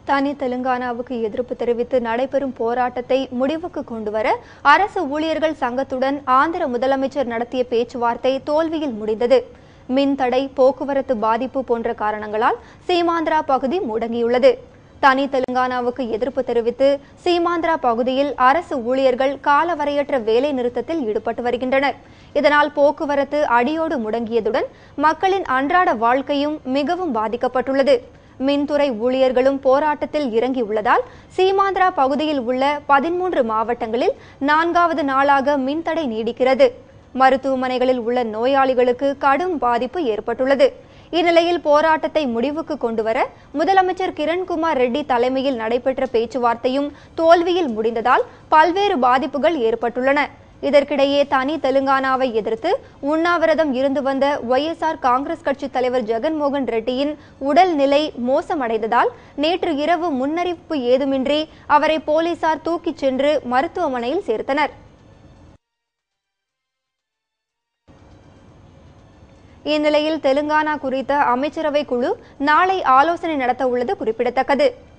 தனி தெலுங்கானாவுக்கு எதிர்ப்பு தெரிவித்து நடைபெறும் போராட்டத்தை முடிவுக்கு கொண்டுவர அரசு ஊழியர்கள் சங்கத்துடன் ஆந்திர முதலமைச்சர் நடத்திய பேச்சுவார்த்தை தோல்வியில் முடிந்தது மின்தடை போக்குவரத்து பாதிப்பு போன்ற காரணங்களால் சீமாந்திரா பகுதி முடங்கியுள்ளது தனி தெலுங்கானாவுக்கு எதிர்ப்பு தெரிவித்து சீமாந்திரா பகுதியில் அரசு ஊழியர்கள் காலவரையற்ற வேலை நிறுத்தத்தில் ஈடுபட்டு வருகின்றனர் இதனால் போக்குவரத்து அடியோடு முடங்கியதுடன் மக்களின் அன்றாட வாழ்க்கையும் மிகவும் பாதிக்கப்பட்டுள்ளது மின்துறை ஊழியர்களும் போராட்டத்தில் இறங்கியுள்ளதால் சீமாந்திரா பகுதியில் உள்ள பதிமூன்று மாவட்டங்களில் நான்காவது நாளாக மின்தடை நீடிக்கிறது மருத்துவமனைகளில் உள்ள நோயாளிகளுக்கு கடும் பாதிப்பு ஏற்பட்டுள்ளது இந்நிலையில் போராட்டத்தை முடிவுக்கு கொண்டுவர முதலமைச்சர் கிரண்குமார் ரெட்டி தலைமையில் நடைபெற்ற பேச்சுவார்த்தையும் தோல்வியில் முடிந்ததால் பல்வேறு பாதிப்புகள் ஏற்பட்டுள்ளன இதற்கிடையே தனி தெலுங்கானாவை எதிர்த்து உண்ணாவிரதம் இருந்து வந்த ஒய்எஸ்ஆர் காங்கிரஸ் கட்சி தலைவர் ஜெகன்மோகன் ரெட்டியின் உடல் நிலை மோசமடைந்ததால் நேற்று இரவு முன்னறிவிப்பு ஏதுமின்றி அவரை போலீசார் தூக்கிச் சென்று மருத்துவமனையில் சேர்த்தனர் இந்நிலையில் தெலுங்கானா குறித்த அமைச்சரவை குழு நாளை ஆலோசனை நடத்த உள்ளது குறிப்பிடத்தக்கது